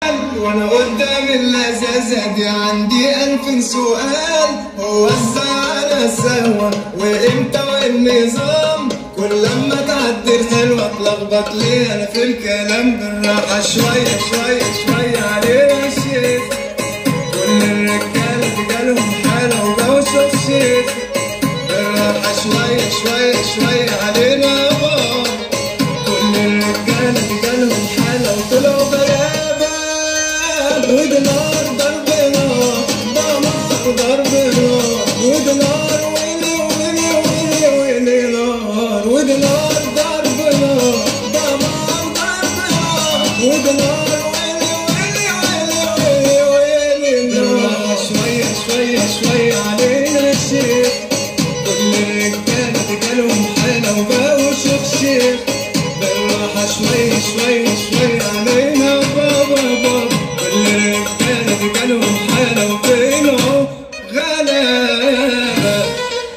وانا قدام اللذاذة دي عندي الف سؤال هو ازاي على سوا وامتى والنظام كل لما تعدي الحلوة اتلخبط ليه انا في الكلام بالراحة شوية شوية شوية علينا الشيخ كل الرجالة دي جالهم حالة وجوشة الشيخ بالراحة شوية شوية شوية علينا بابا كل الرجالة دي جالهم حالة وطلعوا غلابة ودي نار ضرب نار دمار ضرب نار ودي نار ويلي ويلي ويلي ويلي نار ودي نار ضرب نار دمار ضرب نار ودي نار ويلي ويلي ويلي ويلي ويلي نار شوية شوية شوية علينا الشيخ كل الرجالة دي جالهم حالة وبقوا شيخ شيخ بالراحة شوية شوية شوية علينا بابا بابا كل الرجالة دي جالهم حالة وبقوا غلابة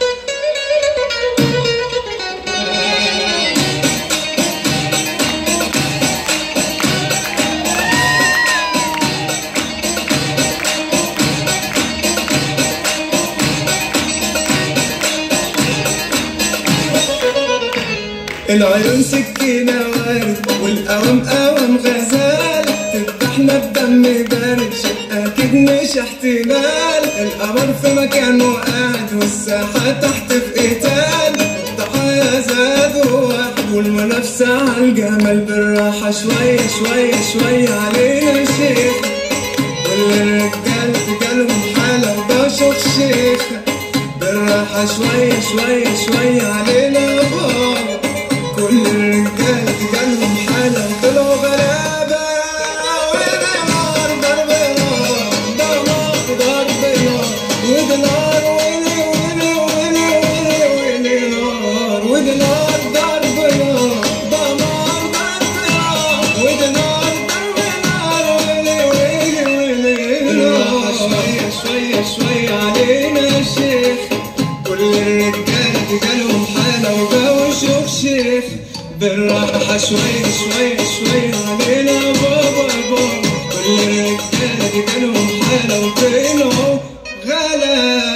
العيون سكينة وارد والقوام قوام غزال تفتحنا بدم بارد شيء أكيد مش احتمال القمر في مكانه قاعد والساحة تحت في قتال الضحايا زادوا واحد والمنافسة على الجمال بالراحة شوية شوية شوية علينا شيخ كل الرجال جالهم حالة وبشوف شيخ بالراحة شوية شوية شوية علينا بابا كل الرجال جالهم حالة وطلعوا غلابة وده نار ضرب نار دمار ضرب نار وده نار ويلي ويلي ويلي ويلي ويلي نار وده نار ضرب نار دمار ضرب نار وده نار ضرب نار ويلي ويلي ويلي نار شوية شوية شوية علينا الشيخ كل الرجالة دي جالهم حالة وجو شيخ شيخ بالراحة شوية شوية شوية علينا بابا بابا كل الرجالة دي جالهم حالة وبقينهم غلا